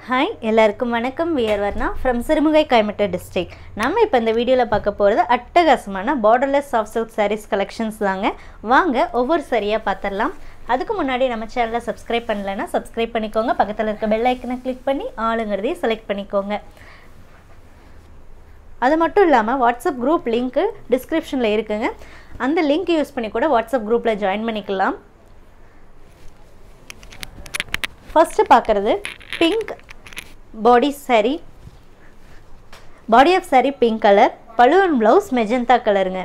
hi எல்லாருக்கும் வணக்கம் we're Varna from Sirumugai Coimbatore district நம்ம இப்போ இந்த வீடியோவில் பார்க்க போகிறது அட்டகாசமான borderless soft silk sarees collections தாங்க வாங்க ஒவ்வொரு சரியாக பார்த்துடலாம் அதுக்கு முன்னாடி நம்ம சேனலை சப்ஸ்கிரைப் பண்ணலைன்னா சப்ஸ்கிரைப் பண்ணிக்கோங்க பக்கத்தில் இருக்க பெல் ஐக்கனை கிளிக் பண்ணி ஆளுங்கிறதையும் செலக்ட் பண்ணிக்கோங்க அது மட்டும் இல்லாமல் வாட்ஸ்அப் குரூப் லிங்க்கு டிஸ்கிரிப்ஷனில் இருக்குங்க அந்த லிங்க் யூஸ் பண்ணி கூட வாட்ஸ்அப் குரூப்பில் ஜாயின் பண்ணிக்கலாம் ஃபஸ்ட்டு பார்க்குறது pink body saree body of saree pink colour பழுவன் ப்ளவுஸ் மெஜந்தா கலருங்க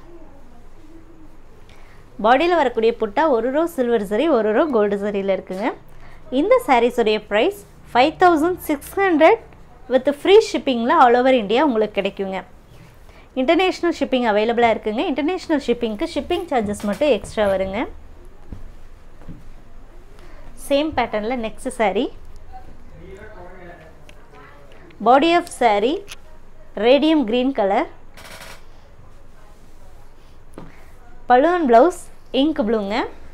பாடியில் வரக்கூடிய புட்டா ஒரு ரோ சில்வர் சரி ஒரு ரோ கோல்டு சரியில் இருக்குங்க இந்த சாரீஸுடைய price five thousand six hundred with free ஷிப்பிங்கில் ஆல் ஓவர் இந்தியா உங்களுக்கு கிடைக்குங்க இன்டர்நேஷ்னல் ஷிப்பிங் அவைலபிளாக இருக்குங்க இன்டர்நேஷ்னல் ஷிப்பிங்க்கு ஷிப்பிங் சார்ஜஸ் மட்டும் எக்ஸ்ட்ரா வருங்க சேம் பேட்டர்னில் next saree body of saree radium green colour பழுவன் ப்ளவுஸ் இங்க் ப்ளூங்க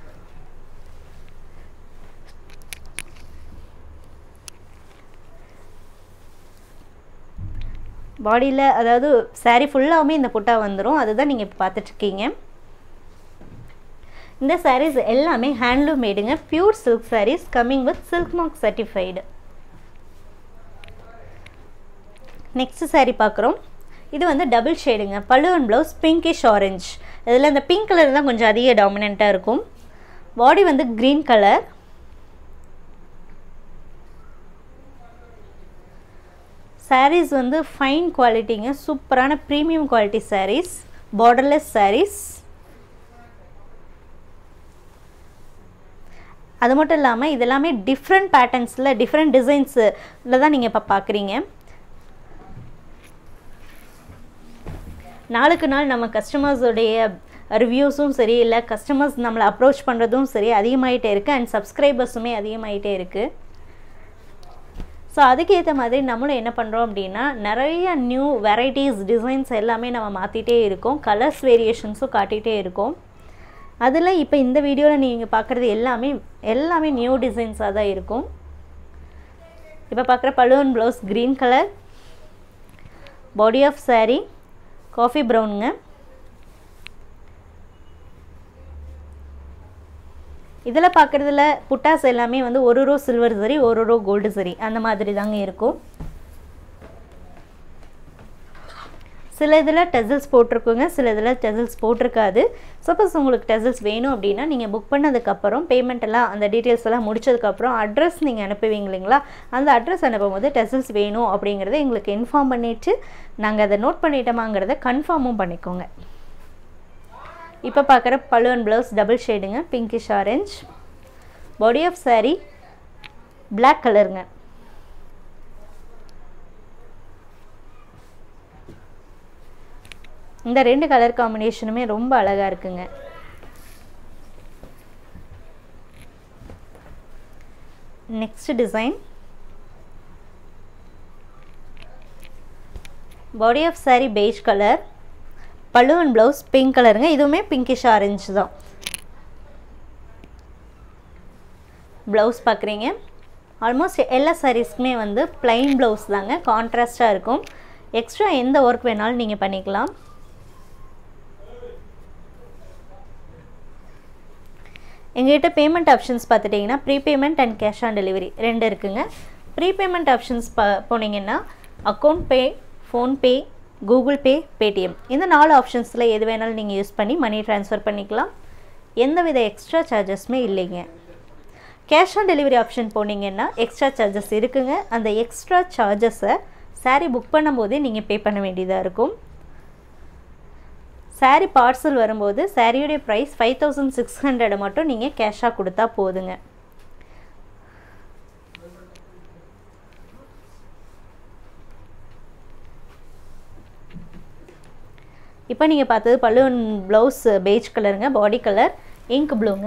பாடியில் அதாவது saree ஃபுல்லாகவுமே இந்த புட்டா வந்துடும் அதுதான் நீங்கள் இப்போ பார்த்துட்ருக்கீங்க இந்த sarees எல்லாமே ஹேண்ட்லூம் மேடுங்க pure silk sarees coming with silk mark certified next saree பார்க்குறோம் இது வந்து டபுள் ஷேடுங்க பல்லுவன் ப்ளவுஸ் பிங்கிஷ் ஆரஞ்ச் இதில் இந்த பிங்க் கலர் தான் கொஞ்சம் அதிக டாமினண்ட்டாக இருக்கும் பாடி வந்து க்ரீன் கலர் sarees வந்து ஃபைன் குவாலிட்டிங்க சூப்பரான premium quality sarees borderless sarees அது மட்டும் இல்லாமல் இதெல்லாமே டிஃப்ரெண்ட் பேட்டர்ன்ஸில் டிஃப்ரெண்ட் டிசைன்ஸில் தான் நீங்கள் இப்போ பார்க்குறீங்க நாளுக்கு நாள் நம்ம கஸ்டமர்ஸோடைய ரிவ்யூஸும் சரி இல்லை கஸ்டமர்ஸ் நம்மளை அப்ரோச் பண்ணுறதும் சரி அதிகமாகிட்டே இருக்குது அண்ட் சப்ஸ்கிரைபர்ஸுமே அதிகமாகிட்டே இருக்குது ஸோ அதுக்கேற்ற மாதிரி நம்மளும் என்ன பண்ணுறோம் அப்படின்னா நிறைய நியூ வெரைட்டிஸ் டிசைன்ஸ் எல்லாமே நம்ம மாற்றிட்டே இருக்கோம் கலர்ஸ் வேரியேஷன்ஸும் காட்டிகிட்டே இருக்கோம் அதில் இப்போ இந்த வீடியோவில் நீங்கள் பார்க்குறது எல்லாமே எல்லாமே நியூ டிசைன்ஸாக தான் இருக்கும் இப்போ பார்க்குற பழுவன் blouse green colour body of saree coffee ப்ரௌனுங்க இதில் பார்க்குறதுல புட்டாஸ் எல்லாமே வந்து ஒரு ரோ சில்வர் சரி ஒரு ரோ கோல்டு சரி அந்த மாதிரி தாங்க இருக்கும் சில இதில் டெசல்ஸ் போட்டிருக்குங்க சில இதில் டெசல்ஸ் போட்டிருக்காது சப்போஸ் உங்களுக்கு டெசல்ஸ் வேணும் அப்படின்னா நீங்கள் புக் பண்ணதுக்கப்புறம் பேமெண்ட் எல்லாம் அந்த டீட்டெயில்ஸ் எல்லாம் முடிச்சதுக்கப்புறம் அட்ரஸ் நீங்கள் அனுப்புவீங்க இல்லைங்களா அந்த அட்ரஸ் அனுப்பும் போது டெசல்ஸ் வேணும் அப்படிங்கிறத எங்களுக்கு இன்ஃபார்ம் பண்ணிவிட்டு நாங்கள் அதை நோட் பண்ணிட்டோமாங்கிறத கன்ஃபார்மும் பண்ணிக்கோங்க இப்போ பார்க்குற பழுவன் ப்ளவுஸ் டபுள் ஷேடுங்க pinkish orange body of saree black கலருங்க இந்த ரெண்டு கலர் காம்பினேஷனுமே ரொம்ப அழகாக இருக்குங்க next design body of saree beige colour பழுவன் ப்ளவுஸ் பிங்க் கலருங்க இதுவுமே பிங்கிஷ் ஆரஞ்சு தான் ப்ளவுஸ் பார்க்குறீங்க ஆல்மோஸ்ட் எல்லா சாரீஸ்க்குமே வந்து ப்ளைன் ப்ளவுஸ் தாங்க கான்ட்ராஸ்டாக இருக்கும் எக்ஸ்ட்ரா எந்த ஒர்க் வேணாலும் நீங்கள் பண்ணிக்கலாம் எங்ககிட்ட பேமெண்ட் ஆப்ஷன்ஸ் பார்த்துட்டிங்கன்னா prepayment and cash on delivery ரெண்டு இருக்குங்க ப்ரீபேமெண்ட் ஆப்ஷன்ஸ் ப போனீங்கன்னா account pay PhonePe Google Pay Paytm இந்த நாலு ஆப்ஷன்ஸில் எது வேணாலும் நீங்கள் யூஸ் பண்ணி மணி ட்ரான்ஸ்ஃபர் பண்ணிக்கலாம் எந்தவித எக்ஸ்ட்ரா சார்ஜஸுமே இல்லைங்க கேஷ் ஆன் டெலிவரி ஆப்ஷன் போனீங்கன்னா எக்ஸ்ட்ரா சார்ஜஸ் இருக்குங்க அந்த எக்ஸ்ட்ரா சார்ஜஸை சாரீ புக் பண்ணும்போதே நீங்கள் பே பண்ண வேண்டியதாக இருக்கும் சாரீ பார்சல் வரும்போது சாரியுடைய ப்ரைஸ் ஃபைவ் தௌசண்ட் சிக்ஸ் ஹண்ட்ரடை மட்டும் நீங்கள் கேஷாக கொடுத்தா போதுங்க இப்போ நீங்கள் பார்த்தது பல்லுவன் ப்ளவுஸ் பேஜ் கலருங்க பாடி கலர் இங்க் ப்ளூங்க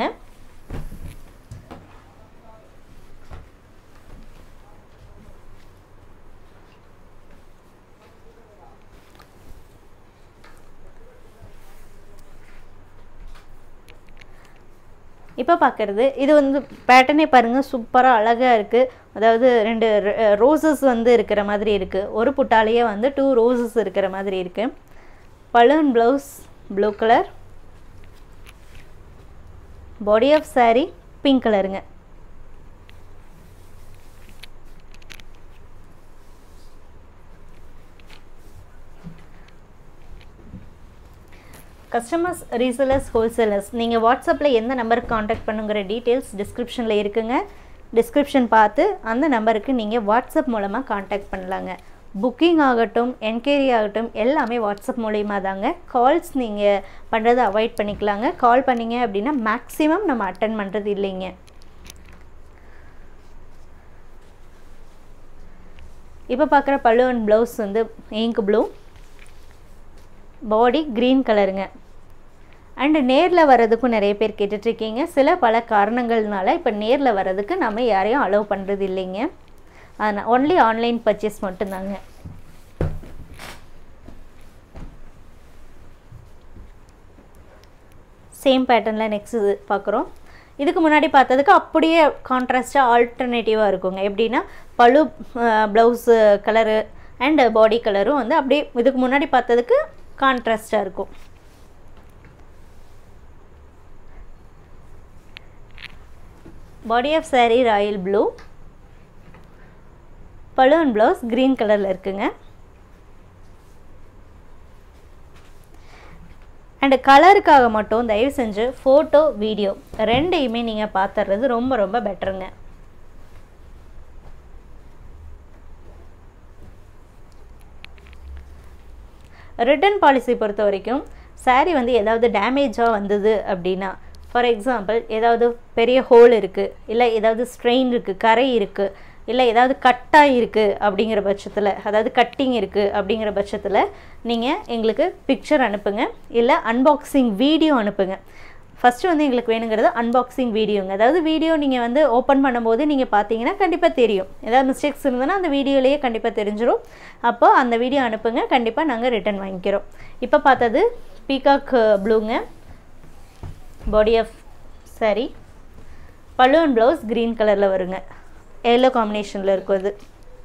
இப்போ பார்க்குறது இது வந்து பேட்டர்னே பாருங்கள் சூப்பராக அழகாக இருக்குது அதாவது ரெண்டு ரோசஸ் வந்து இருக்கிற மாதிரி இருக்குது ஒரு புட்டாலேயே வந்து டூ ரோசஸ் இருக்கிற மாதிரி இருக்குது balloon blouse blue colour body of saree pink கலருங்க கஸ்டமர்ஸ் ரீசேலர்ஸ் ஹோல்சேலர்ஸ் நீங்கள் வாட்ஸ்அப்பில் எந்த நம்பருக்கு காண்டாக்ட் பண்ணுங்கிற டீட்டெயில்ஸ் டிஸ்கிரிப்ஷனில் இருக்குங்க டிஸ்கிரிப்ஷன் பார்த்து அந்த நம்பருக்கு நீங்கள் வாட்ஸ்அப் மூலமாக காண்டாக்ட் பண்ணலாங்க புக்கிங் ஆகட்டும் என்கொயரி ஆகட்டும் எல்லாமே வாட்ஸ்அப் மூலியமாக தாங்க கால்ஸ் நீங்கள் பண்ணுறதை அவாய்ட் பண்ணிக்கலாங்க கால் பண்ணீங்க அப்படின்னா மேக்ஸிமம் நம்ம அட்டன் பண்ணுறது இல்லைங்க இப்போ பார்க்குற பல்லு அண்ட் ப்ளவுஸ் வந்து இங்க் ப்ளூ பாடி க்ரீன் கலருங்க அண்டு நேரில் வர்றதுக்கும் நிறைய பேர் கேட்டுட்ருக்கீங்க சில பல காரணங்கள்னால இப்போ நேரில் வர்றதுக்கு நம்ம யாரையும் அலோவ் பண்ணுறது இல்லைங்க ஆனால் ஒன்லி ஆன்லைன் பர்ச்சேஸ் மட்டும்தாங்க சேம் பேட்டர்னில் நெக்ஸ்ட் இது பார்க்குறோம் இதுக்கு முன்னாடி பார்த்ததுக்கு அப்படியே கான்ட்ராஸ்டாக ஆல்டர்னேட்டிவாக இருக்குங்க எப்படின்னா பழு ப்ளவுஸு கலரு அண்ட் பாடி கலரும் வந்து அப்படியே இதுக்கு முன்னாடி பார்த்ததுக்கு கான்ட்ராஸ்டாக இருக்கும் body of saree royal blue balloon blouse green கலரில் இருக்குங்க அண்டு கலருக்காக மட்டும் தயவு செஞ்சு ஃபோட்டோ வீடியோ ரெண்டையுமே நீங்கள் பார்த்துறது ரொம்ப ரொம்ப பெட்டருங்க ரிட்டர்ன் பாலிசி பொறுத்த வரைக்கும் saree வந்து ஏதாவது டேமேஜாக வந்தது அப்படின்னா ஃபார் எக்ஸாம்பிள் ஏதாவது பெரிய ஹோல் இருக்குது இல்லை ஏதாவது ஸ்ட்ரெயின் இருக்குது கரை இருக்குது இல்லை ஏதாவது கட்டாக இருக்குது அப்படிங்கிற பட்சத்தில் அதாவது கட்டிங் இருக்குது அப்படிங்கிற பட்சத்தில் நீங்கள் எங்களுக்கு பிக்சர் அனுப்புங்க இல்லை அன்பாக்சிங் வீடியோ அனுப்புங்க ஃபஸ்ட்டு வந்து எங்களுக்கு வேணுங்கிறது அன்பாக்சிங் வீடியோங்க அதாவது வீடியோ நீங்கள் வந்து ஓப்பன் பண்ணும்போது நீங்கள் பார்த்தீங்கன்னா கண்டிப்பாக தெரியும் ஏதாவது மிஸ்டேக்ஸ் இருந்ததுன்னா அந்த வீடியோலேயே கண்டிப்பாக தெரிஞ்சிடும் அப்போ அந்த வீடியோ அனுப்புங்க கண்டிப்பாக நாங்கள் ரிட்டர்ன் வாங்கிக்கிறோம் இப்போ பார்த்தது பீகாக் ப்ளூங்க body of saree pallu and blouse green கலரில் வருங்க எல்லோ காம்பினேஷனில் இருக்கும் இது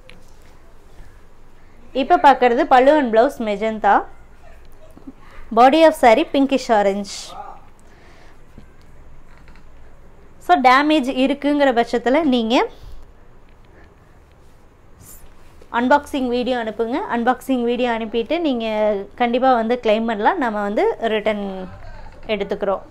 இப்போ பார்க்குறது pallu and blouse magenta body of saree pinkish orange so damage இருக்குங்கிற பட்சத்தில் நீங்கள் அன்பாக்சிங் வீடியோ அனுப்புங்க அன்பாக்சிங் வீடியோ அனுப்பிட்டு நீங்கள் கண்டிப்பாக வந்து க்ளைம் பண்ணலாம் நம்ம வந்து ரிட்டன் எடுத்துக்கிறோம்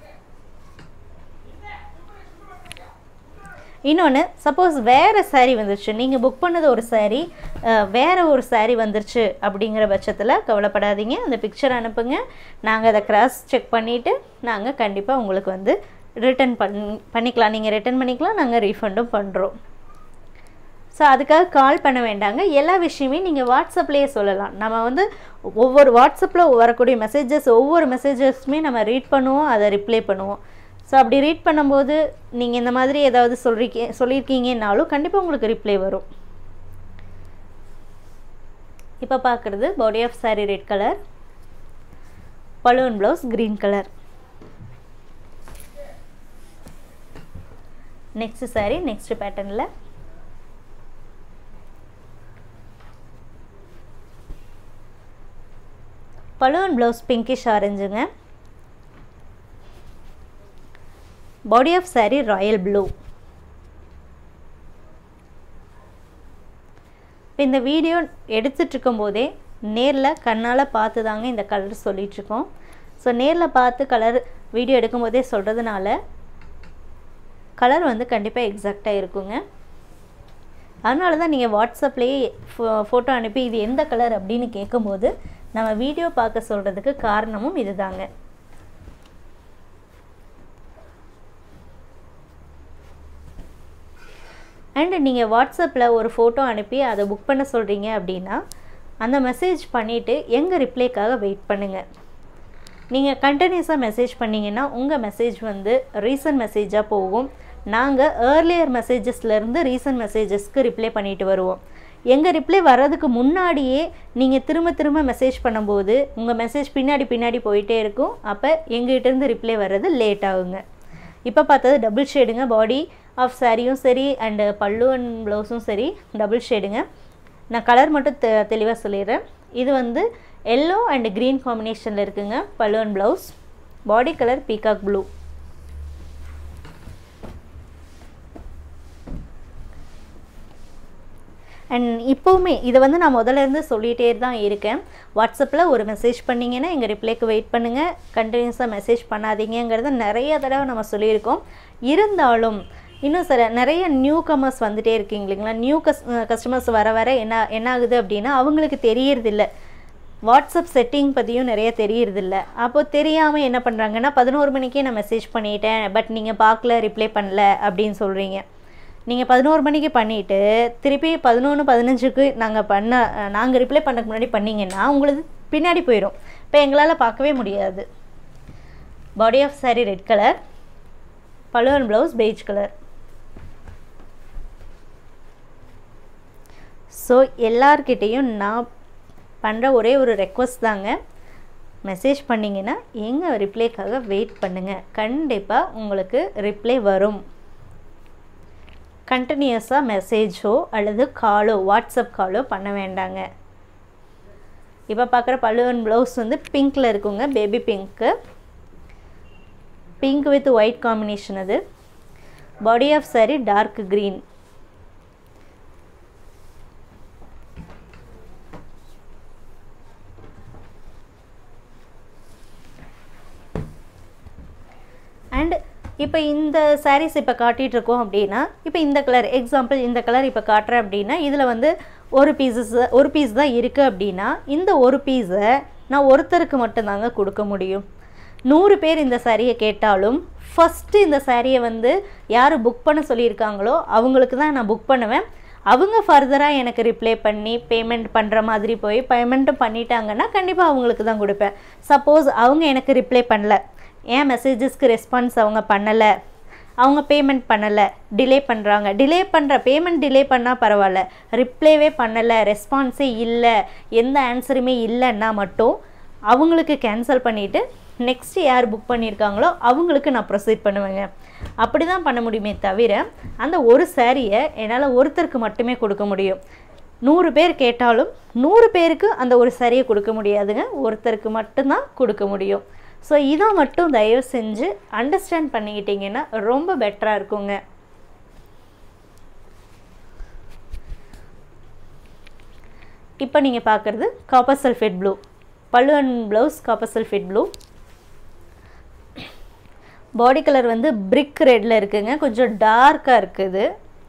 இன்னொன்று சப்போஸ் வேறு saree வந்துருச்சு நீங்கள் புக் பண்ணது ஒரு saree அஹ், வேறு ஒரு saree வந்துருச்சு அப்படிங்கிற பட்சத்தில் கவலைப்படாதீங்க அந்த பிக்சர் அனுப்புங்க நாங்கள் அதை கிராஸ் செக் பண்ணிவிட்டு நாங்கள் கண்டிப்பாக உங்களுக்கு வந்து ரிட்டர்ன் பண் பண்ணிக்கலாம் நீங்கள் ரிட்டர்ன் பண்ணிக்கலாம் நாங்கள் ரீஃபண்டும் பண்ணுறோம் ஸோ அதுக்காக கால் பண்ண வேண்டாங்க எல்லா விஷயமே நீங்கள் வாட்ஸ்அப்லேயே சொல்லலாம் நம்ம வந்து ஒவ்வொரு வாட்ஸ்அப்பில் வரக்கூடிய மெசேஜஸ் ஒவ்வொரு மெசேஜஸுமே நம்ம ரீட் பண்ணுவோம் அதை ரிப்ளை பண்ணுவோம் ஸோ அப்படி ரீட் பண்ணும்போது நீங்கள் இந்த மாதிரி ஏதாவது சொல்றீங்க சொல்லியிருக்கீங்கன்னாலும் கண்டிப்பாக உங்களுக்கு ரிப்ளை வரும் இப்போ பார்க்குறது body of saree red colour balloon blouse green colour next saree next பேட்டர்னில் பலூன் ப்ளவுஸ் பிங்கிஷ் ஆரஞ்சுங்க body of saree royal blue இப்போ இந்த வீடியோ எடுத்துட்டு இருக்கும்போதே நேரில் கண்ணால் பார்த்து தாங்க இந்த கலர் சொல்லிகிட்ருக்கோம் ஸோ நேரில் பார்த்து கலர் வீடியோ எடுக்கும்போதே சொல்கிறதுனால கலர் வந்து கண்டிப்பாக எக்ஸாக்டாக இருக்குங்க அதனால தான் நீங்கள் வாட்ஸ்அப்லேயே ஃபோ ஃபோட்டோ அனுப்பி இது எந்த கலர் அப்படின்னு கேட்கும்போது நம்ம வீடியோ பார்க்க சொல்கிறதுக்கு காரணமும் இதுதாங்க அண்டு நீங்கள் வாட்ஸ்அப்பில் ஒரு ஃபோட்டோ அனுப்பி அதை புக் பண்ண சொல்கிறீங்க அப்படின்னா அந்த மெசேஜ் பண்ணிவிட்டு எங்கள் ரிப்ளைக்காக வெயிட் பண்ணுங்கள் நீங்கள் கண்டினியூஸாக மெசேஜ் பண்ணிங்கன்னா உங்கள் மெசேஜ் வந்து ரீசன்ட் மெசேஜாக போகும் நாங்கள் ஏர்லியர் மெசேஜஸ்லேருந்து ரீசன்ட் மெசேஜஸ்க்கு ரிப்ளை பண்ணிட்டு வருவோம் எங்கள் ரிப்ளை வர்றதுக்கு முன்னாடியே நீங்கள் திரும்ப திரும்ப மெசேஜ் பண்ணும்போது உங்கள் மெசேஜ் பின்னாடி பின்னாடி போயிட்டே இருக்கும் அப்போ எங்ககிட்டேருந்து ரிப்ளை வர்றது லேட் ஆகுங்க இப்போ பார்த்தது டபுள் ஷேடுங்க பாடி ஆஃப் சாரியும் சரி அண்டு பல்லு அண்ட் ப்ளவுஸும் சரி டபுள் ஷேடுங்க நான் கலர் மட்டும் தெ தெளிவாக சொல்லிடுறேன் இது வந்து எல்லோ அண்ட் க்ரீன் காம்பினேஷனில் இருக்குங்க pallu and blouse body colour peacock blue and இப்போவுமே இதை வந்து நான் முதல்ல இருந்து சொல்லிகிட்டே தான் இருக்கேன் வாட்ஸ்அப்பில் ஒரு மெசேஜ் பண்ணிங்கன்னா எங்கள் ரிப்ளைக்கு வெயிட் பண்ணுங்கள் கண்டினியூஸாக மெசேஜ் பண்ணாதீங்கிறத நிறைய தடவை நம்ம சொல்லியிருக்கோம் இருந்தாலும் இன்னும் சில நிறைய நியூ கமர்ஸ் வந்துகிட்டே இருக்கீங்க இல்லைங்களா நியூ கஸ் கஸ்டமர்ஸ் வர வர என்ன என்ன ஆகுது அப்படின்னா அவங்களுக்கு தெரியறதில்ல வாட்ஸ்அப் செட்டிங் பற்றியும் நிறைய தெரியறதில்ல அப்போது தெரியாமல் என்ன பண்ணுறாங்கன்னா பதினோரு மணிக்கே நான் மெசேஜ் பண்ணிட்டேன் பட் நீங்கள் பார்க்கல ரிப்ளை பண்ணல அப்படின்னு சொல்கிறீங்க நீங்கள் பதினோரு மணிக்கு பண்ணிவிட்டு திருப்பி பதினொன்று பதினஞ்சுக்கு நாங்கள் பண்ண நாங்கள் ரிப்ளை பண்ணுறதுக்கு முன்னாடி பண்ணிங்கன்னா உங்களுக்கு பின்னாடி போயிடும் இப்போ எங்களால் பார்க்கவே முடியாது body of sari red colour பழுவன் ப்ளவுஸ் பெய்ஜ் கலர் ஸோ எல்லார்கிட்டேயும் நான் பண்ணுற ஒரே ஒரு ரெக்வஸ்ட் தாங்க மெசேஜ் பண்ணிங்கன்னா எங்கள் ரிப்ளைக்காக வெயிட் பண்ணுங்கள் கண்டிப்பாக உங்களுக்கு ரிப்ளை வரும் கண்டினியூஸாக மெசேஜோ அல்லது காலோ வாட்ஸ்அப் காலோ பண்ண வேண்டாங்க இப்போ பார்க்குற பல்லுவன் ப்ளவுஸ் வந்து பிங்க்கில் இருக்குங்க baby pink pink with white combination அது body of sari dark green and இப்போ இந்த சாரீஸ் இப்போ காட்டிகிட்டு இருக்கோம் அப்படின்னா இப்போ இந்த கலர் எக்ஸாம்பிள் இந்த கலர் இப்போ காட்டுறேன் அப்படின்னா இதில் வந்து ஒரு பீசஸ் ஒரு பீஸ் தான் இருக்குது அப்படின்னா இந்த ஒரு பீஸை நான் ஒருத்தருக்கு மட்டும்தாங்க கொடுக்க முடியும் நூறு பேர் இந்த சாரியை கேட்டாலும் ஃபஸ்ட்டு இந்த சாரியை வந்து யார் புக் பண்ண சொல்லியிருக்காங்களோ அவங்களுக்கு தான் நான் புக் பண்ணுவேன் அவங்க ஃபர்தராக எனக்கு ரிப்ளை பண்ணி பேமெண்ட் பண்ணுற மாதிரி போய் பேமெண்ட்டும் பண்ணிட்டாங்கன்னா கண்டிப்பாக அவங்களுக்கு தான் கொடுப்பேன் சப்போஸ் அவங்க எனக்கு ரிப்ளை பண்ணல ஏன் மெசேஜஸ்க்கு ரெஸ்பான்ஸ் அவங்க பண்ணலை அவங்க பேமெண்ட் பண்ணலை டிலே பண்ணுறாங்க டிலே பண்ணுற பேமெண்ட் டிலே பண்ணால் பரவாயில்ல ரிப்ளைவே பண்ணலை ரெஸ்பான்ஸே இல்லை எந்த ஆன்சருமே இல்லைன்னா மட்டும் அவங்களுக்கு கேன்சல் பண்ணிவிட்டு நெக்ஸ்ட் யார் புக் பண்ணியிருக்காங்களோ அவங்களுக்கு நான் ப்ரொசீட் பண்ணுவேங்க அப்படி தான் பண்ண முடியுமே தவிர அந்த ஒரு சாரியை என்னால் ஒருத்தருக்கு மட்டுமே கொடுக்க முடியும் நூறு பேர் கேட்டாலும் நூறு பேருக்கு அந்த ஒரு சாரியை கொடுக்க முடியாதுங்க ஒருத்தருக்கு மட்டும்தான் கொடுக்க முடியும் ஸோ இதை மட்டும் தயவு செஞ்சு அண்டர்ஸ்டாண்ட் பண்ணிக்கிட்டிங்கன்னா ரொம்ப பெட்டராக இருக்குங்க இப்போ நீங்கள் பார்க்குறது copper sulphate blue pallu and blouse copper sulphate blue body colour வந்து பிரிக் ரெட்டில் இருக்குங்க கொஞ்சம் டார்க்காக இருக்குது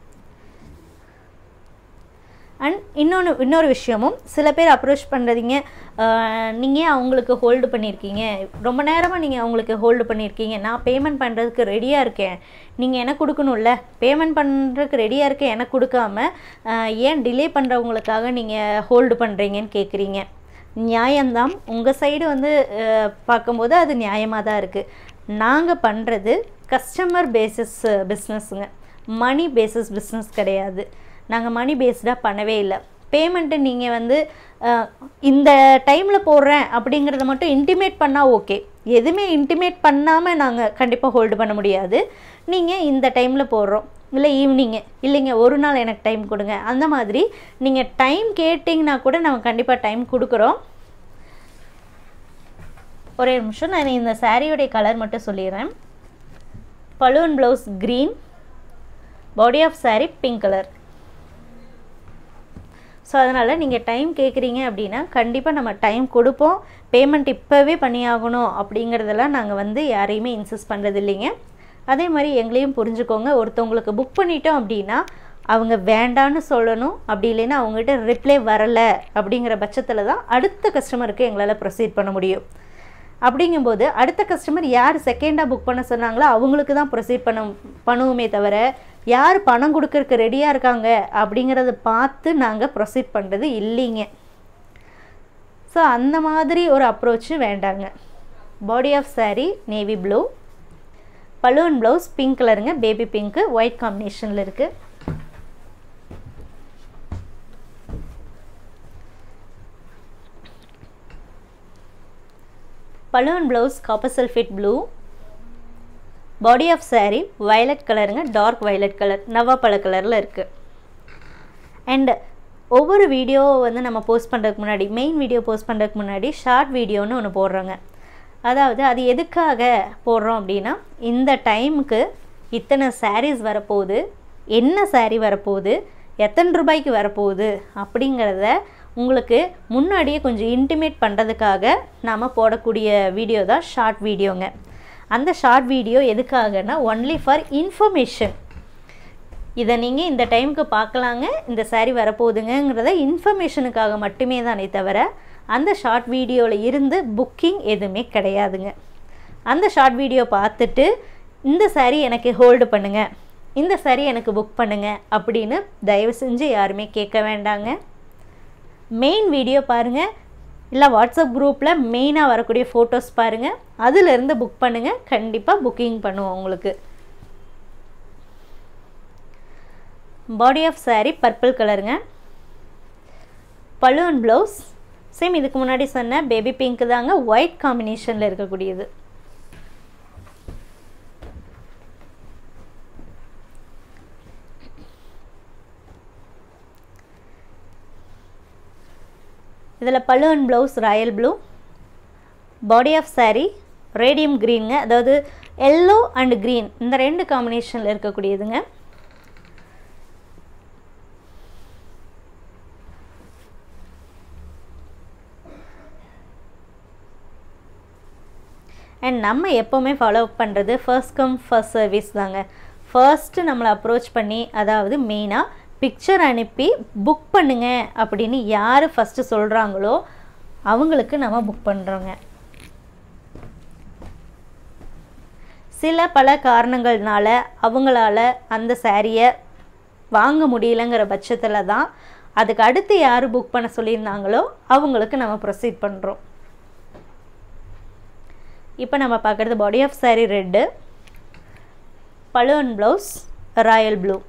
அண்ட் இன்னொன்று இன்னொரு விஷயமும் சில பேர் அப்ரோச் பண்ணுறதீங்க நீங்கள் அவங்களுக்கு ஹோல்டு பண்ணியிருக்கீங்க ரொம்ப நேரமாக நீங்கள் அவங்களுக்கு ஹோல்டு பண்ணியிருக்கீங்க நான் பேமெண்ட் பண்ணுறதுக்கு ரெடியாக இருக்கேன் நீங்கள் எனக்கு கொடுக்கணும்ல பேமெண்ட் பண்ணுறதுக்கு ரெடியாக இருக்கேன் எனக்கு கொடுக்காம ஏன் டிலே பண்ணுறவங்களுக்காக நீங்கள் ஹோல்டு பண்ணுறீங்கன்னு கேட்குறீங்க நியாயம்தான் உங்கள் சைடு வந்து பார்க்கும்போது அது நியாயமாக தான் இருக்குது நாங்கள் பண்ணுறது கஸ்டமர் பேசிஸ் பிஸ்னஸுங்க மணி பேசிஸ் பிஸ்னஸ் கிடையாது நாங்கள் மணி பேஸ்டாக பண்ணவே இல்லை பேமெண்ட்டு நீங்கள் வந்து இந்த டைமில் போடுறேன் அப்படிங்கிறத மட்டும் இன்டிமேட் பண்ணால் ஓகே எதுவுமே இன்டிமேட் பண்ணாமல் நாங்கள் கண்டிப்பாக ஹோல்டு பண்ண முடியாது நீங்கள் இந்த டைமில் போடுறோம் இல்லை ஈவினிங்கு இல்லைங்க ஒரு நாள் எனக்கு டைம் கொடுங்க அந்த மாதிரி நீங்கள் டைம் கேட்டிங்கன்னா கூட நம்ம கண்டிப்பாக டைம் கொடுக்குறோம் ஒரே நிமிஷம் நான் இந்த சாரியோடைய கலர் மட்டும் சொல்லிடுறேன் balloon blouse green body of sari pink colour so அதனால் நீங்கள் டைம் கேட்குறீங்க அப்படின்னா கண்டிப்பாக நம்ம டைம் கொடுப்போம் பேமெண்ட் இப்போவே பண்ணியாகணும் அப்படிங்கிறதெல்லாம் நாங்கள் வந்து யாரையுமே இன்சிஸ்ட் பண்ணுறது இல்லைங்க அதே மாதிரி எங்களையும் புரிஞ்சுக்கோங்க ஒருத்தவங்களுக்கு புக் பண்ணிட்டோம் அப்படின்னா அவங்க வேண்டான்னு சொல்லணும் அப்படி இல்லைன்னா அவங்ககிட்ட ரிப்ளை வரலை அப்படிங்கிற பட்சத்தில் தான் அடுத்த கஸ்டமருக்கு எங்களால் ப்ரொசீட் பண்ண முடியும் அப்படிங்கும்போது அடுத்த கஸ்டமர் யார் செகண்டாக புக் பண்ண சொன்னாங்களோ அவங்களுக்கு தான் ப்ரொசீட் பண்ண பண்ணுவோமே தவிர யார் பணம் கொடுக்கறதுக்கு ரெடியாக இருக்காங்க அப்படிங்கிறத பார்த்து நாங்கள் ப்ரொசீட் பண்ணுறது இல்லைங்க ஸோ அந்த மாதிரி ஒரு அப்ரோச்சு வேண்டாங்க body of sari navy blue balloon blouse pink கலருங்க பேபி பிங்க்கு ஒயிட் காம்பினேஷனில் இருக்குது balloon blouse copper sulphate blue body of saree violet கலருங்க டார்க் violet கலர் நவாப்பழ கலரில் இருக்குது அண்ட் ஒவ்வொரு வீடியோ வந்து நம்ம போஸ்ட் பண்ணுறதுக்கு முன்னாடி மெயின் வீடியோ போஸ்ட் பண்ணுறதுக்கு முன்னாடி ஷார்ட் வீடியோன்னு ஒன்று போடுறோங்க அதாவது அது எதுக்காக போடுறோம் அப்படின்னா இந்த டைமுக்கு இத்தனை sarees வரப்போகுது என்ன saree வரப்போகுது எத்தனை ரூபாய்க்கு வரப்போகுது அப்படிங்கிறத உங்களுக்கு முன்னாடியே கொஞ்சம் இன்டிமேட் பண்ணுறதுக்காக நாம் போடக்கூடிய வீடியோ தான் ஷார்ட் வீடியோங்க அந்த ஷார்ட் வீடியோ எதுக்காகனா ஒன்லி ஃபார் இன்ஃபர்மேஷன் இதை நீங்கள் இந்த டைமுக்கு பார்க்கலாங்க இந்த saree வரப்போகுதுங்கிறத இன்ஃபர்மேஷனுக்காக மட்டுமே தானே தவிர அந்த ஷார்ட் வீடியோவில் இருந்து புக்கிங் எதுவுமே கிடையாதுங்க அந்த ஷார்ட் வீடியோ பார்த்துட்டு இந்த saree எனக்கு ஹோல்டு பண்ணுங்க இந்த saree எனக்கு புக் பண்ணுங்க அப்படின்னு தயவு செஞ்சு யாருமே கேட்க வேண்டாங்க மெயின் வீடியோ பாருங்கள் இல்லை வாட்ஸ்அப் குரூப்பில் மெயினாக வரக்கூடிய ஃபோட்டோஸ் பாருங்கள் அதிலிருந்து புக் பண்ணுங்கள் கண்டிப்பாக புக்கிங் பண்ணுவோம் உங்களுக்கு பாடி ஆஃப் saree பர்பிள் கலருங்க பலூன் ப்ளவுஸ் சேம் இதுக்கு முன்னாடி சொன்ன பேபி பிங்க் தாங்க ஒயிட் காம்பினேஷனில் இருக்கக்கூடியது இதில் balloon blouse royal blue body of saree radium க்ரீனுங்க அதாவது எல்லோ அண்ட் க்ரீன் இந்த ரெண்டு காம்பினேஷனில் இருக்கக்கூடியதுங்க அண்ட் நம்ம எப்போவுமே ஃபாலோ பண்ணுறது ஃபர்ஸ்ட் கம் ஃபர்ஸ்ட் சர்வீஸ் தாங்க ஃபர்ஸ்ட்டு நம்மளை அப்ரோச் பண்ணி அதாவது மெயினாக பிக்சர் அனுப்பி புக் பண்ணுங்க அப்படின்னு யார் ஃபஸ்ட்டு சொல்கிறாங்களோ அவங்களுக்கு நம்ம புக் பண்ணுறோங்க சில பல காரணங்கள்னால அவங்களால அந்த சாரியை வாங்க முடியலங்கிற பட்சத்தில் தான் அதுக்கு அடுத்து யார் புக் பண்ண சொல்லியிருந்தாங்களோ அவங்களுக்கு நம்ம ப்ரொசீட் பண்ணுறோம் இப்போ நம்ம பார்க்குறது body of saree red balloon blouse royal blue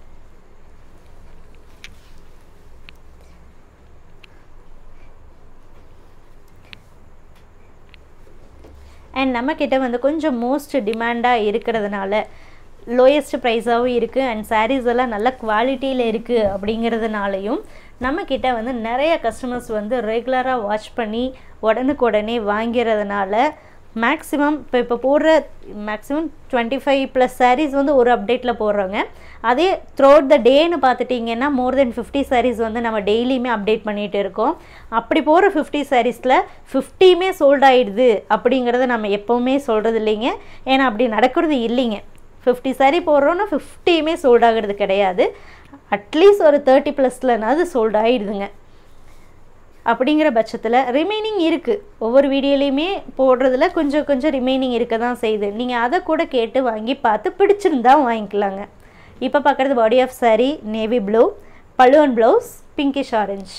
and நம்மக்கிட்ட வந்து கொஞ்சம் மோஸ்ட் டிமாண்டாக இருக்கிறதுனால லோயஸ்ட் ப்ரைஸாகவும் இருக்குது அண்ட் sarees எல்லாம் நல்ல குவாலிட்டியில் இருக்குது அப்படிங்கிறதுனாலையும் நம்மக்கிட்ட வந்து நிறைய கஸ்டமர்ஸ் வந்து ரெகுலராக வாட்ச் பண்ணி உடனுக்குடனே வாங்கிறதுனால மேக்ஸிமம் இப்போ இப்போ போடுற maximum twenty five plus sarees வந்து ஒரு அப்டேட்டில் போடுறாங்க அதே த்ரோட் த டேன்னு பார்த்துட்டிங்கன்னா மோர் தென் ஃபிஃப்டி sarees வந்து நம்ம டெய்லியுமே அப்டேட் பண்ணிகிட்டு இருக்கோம் அப்படி போகிற ஃபிஃப்டி சாரீஸில் ஃபிஃப்டியுமே சோல்ட் ஆகிடுது அப்படிங்கிறத நம்ம எப்போவுமே சொல்கிறது இல்லைங்க ஏன்னா அப்படி நடக்கிறது இல்லைங்க ஃபிஃப்டி saree போடுறோன்னா ஃபிஃப்டியுமே சோல்ட் ஆகிறது கிடையாது அட்லீஸ்ட் ஒரு தேர்ட்டி ப்ளஸ்லனாவது சோல்ட் ஆகிடுதுங்க அப்படிங்கிற பட்சத்தில் ரிமைனிங் இருக்குது ஒவ்வொரு வீடியோலையுமே போடுறதுல கொஞ்சம் கொஞ்சம் ரிமைனிங் இருக்க தான் செய்யுது நீங்கள் அதை கூட கேட்டு வாங்கி பார்த்து பிடிச்சிருந்தா வாங்கிக்கலாங்க இப்போ பார்க்குறது body of saree navy blue balloon blouse pinkish orange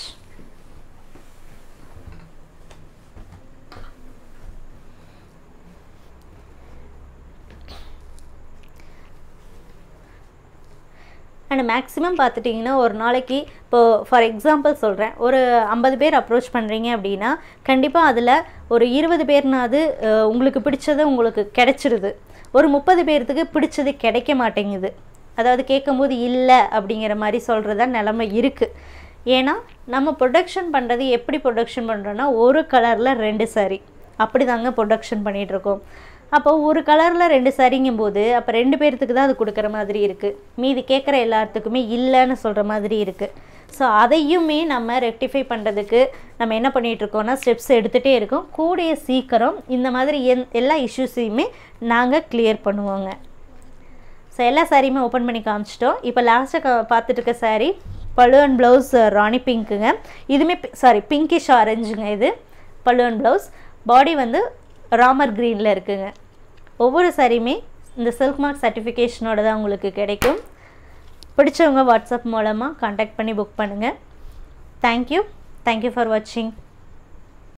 and maximum பார்த்துட்டிங்கன்னா ஒரு நாளைக்கு இப்போது ஃபார் எக்ஸாம்பிள் சொல்கிறேன் ஒரு ஐம்பது பேர் அப்ரோச் பண்ணுறீங்க அப்படின்னா கண்டிப்பாக அதில் ஒரு இருபது பேர்னாவது அஹ், உங்களுக்கு பிடிச்சது உங்களுக்கு கிடைச்சிருது ஒரு முப்பது பேர்த்துக்கு பிடிச்சது கிடைக்க மாட்டேங்குது அதாவது கேட்கும்போது இல்லை அப்படிங்கிற மாதிரி சொல்கிறதா நிலமை இருக்குது ஏன்னா நம்ம ப்ரொடக்ஷன் பண்ணுறது எப்படி ப்ரொடக்ஷன் பண்ணுறோன்னா ஒரு கலரில் ரெண்டு saree அப்படி தாங்க ப்ரொடக்ஷன் பண்ணிகிட்ருக்கோம் அப்போ ஒரு கலரில் ரெண்டு சரிங்கும் போது அப்போ ரெண்டு பேர்த்துக்கு தான் அது கொடுக்குற மாதிரி இருக்குது மீதி கேட்குற எல்லாத்துக்குமே இல்லைன்னு சொல்கிற மாதிரி இருக்குது ஸோ அதையுமே நம்ம ரெக்டிஃபை பண்ணுறதுக்கு நம்ம என்ன பண்ணிகிட்ருக்கோம்னா ஸ்டெப்ஸ் எடுத்துகிட்டே இருக்கோம் கூடிய சீக்கிரம் இந்த மாதிரி எந் எல்லா இஷ்யூஸையுமே நாங்கள் கிளியர் பண்ணுவோங்க ஸோ எல்லா சாரியுமே ஓப்பன் பண்ணி காமிச்சிட்டோம் இப்போ லாஸ்ட்டாக பார்த்துட்டு இருக்க saree பழுவன் ப்ளவுஸ் ராணி பிங்க்குங்க இதுவுமே சாரி பிங்கிஷ் ஆரஞ்சுங்க இது பழுவன் ப்ளவுஸ் பாடி வந்து ராமர் க்ரீனில் இருக்குங்க ஒவ்வொரு சாரியுமே இந்த சில்க் மார்க் சர்டிஃபிகேஷனோட தான் உங்களுக்கு கிடைக்கும் பிடிச்சவங்க வாட்ஸ்அப் மூலமாக காண்டாக்ட் பண்ணி புக் பண்ணுங்கள் தேங்க்யூ தேங்க்யூ ஃபார் வாட்சிங்